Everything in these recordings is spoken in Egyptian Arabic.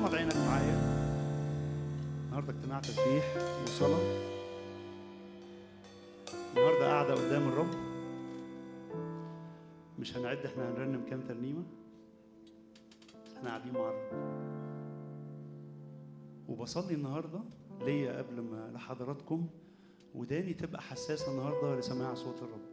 غمض عينك معايا النهارده اجتماع تسبيح وصلاة النهارده قاعدة قدام الرب مش هنعد احنا هنرنم كام ترنيمة احنا قاعدين مع الرب وبصلي النهارده ليا قبل ما لحضراتكم وداني تبقى حساسة النهارده لسماع صوت الرب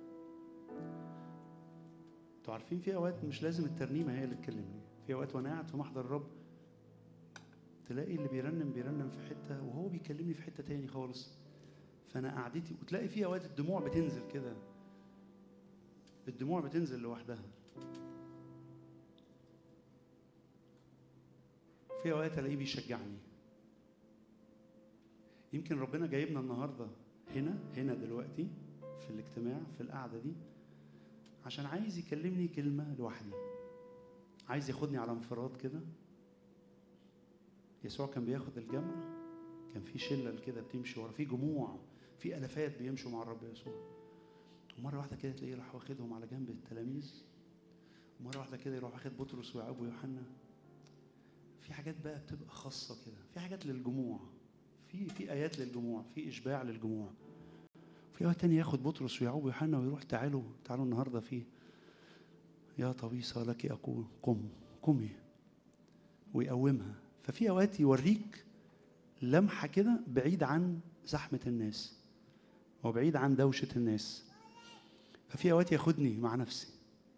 انتوا عارفين في اوقات مش لازم الترنيمة هي اللي تكلمني في اوقات وانا قاعد في محضر الرب تلاقي اللي بيرنم بيرنم في حته وهو بيكلمني في حته تاني خالص فانا قعدتي وتلاقي في اوقات الدموع بتنزل كده الدموع بتنزل لوحدها في اوقات الاقيه بيشجعني يمكن ربنا جايبنا النهارده هنا هنا دلوقتي في الاجتماع في القعده دي عشان عايز يكلمني كلمه لوحدي عايز ياخدني على انفراد كده يسوع كان بياخد الجمع كان في شله كده بتمشي ورا في جموع في الافات بيمشوا مع الرب يسوع ومره واحده كده تلاقيه راح واخدهم على جنب التلاميذ ومره واحده كده يروح واخد بطرس ويعقوب ويوحنا في حاجات بقى بتبقى خاصه كده في حاجات للجموع في في ايات للجموع في اشباع للجموع في اوقات تاني ياخد بطرس ويعقوب ويوحنا ويروح تعالوا تعالوا النهارده في يا طبيصه لك اقول قم قمي ويقومها ففي اوقات يوريك لمحه كده بعيد عن زحمه الناس وبعيد عن دوشه الناس ففي اوقات ياخدني مع نفسي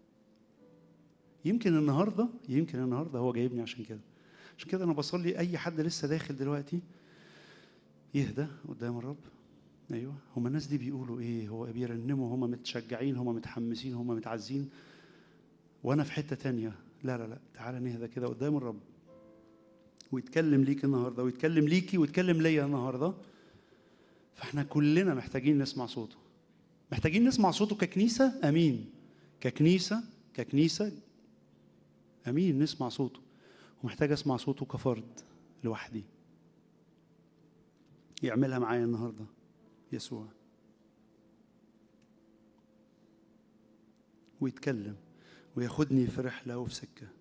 يمكن النهارده يمكن النهارده هو جايبني عشان كده عشان كده انا بصلي اي حد لسه داخل دلوقتي يهدى قدام الرب ايوه هما الناس دي بيقولوا ايه هو بيرنموا هما متشجعين هما متحمسين هما متعزين وانا في حته تانية لا لا لا تعالى نهدى كده قدام الرب ويتكلم ليك النهارده ويتكلم ليكي ويتكلم ليا النهارده فاحنا كلنا محتاجين نسمع صوته محتاجين نسمع صوته ككنيسه امين ككنيسه ككنيسه امين نسمع صوته ومحتاج اسمع صوته كفرد لوحدي يعملها معايا النهارده يسوع ويتكلم وياخدني في رحله وفي سكه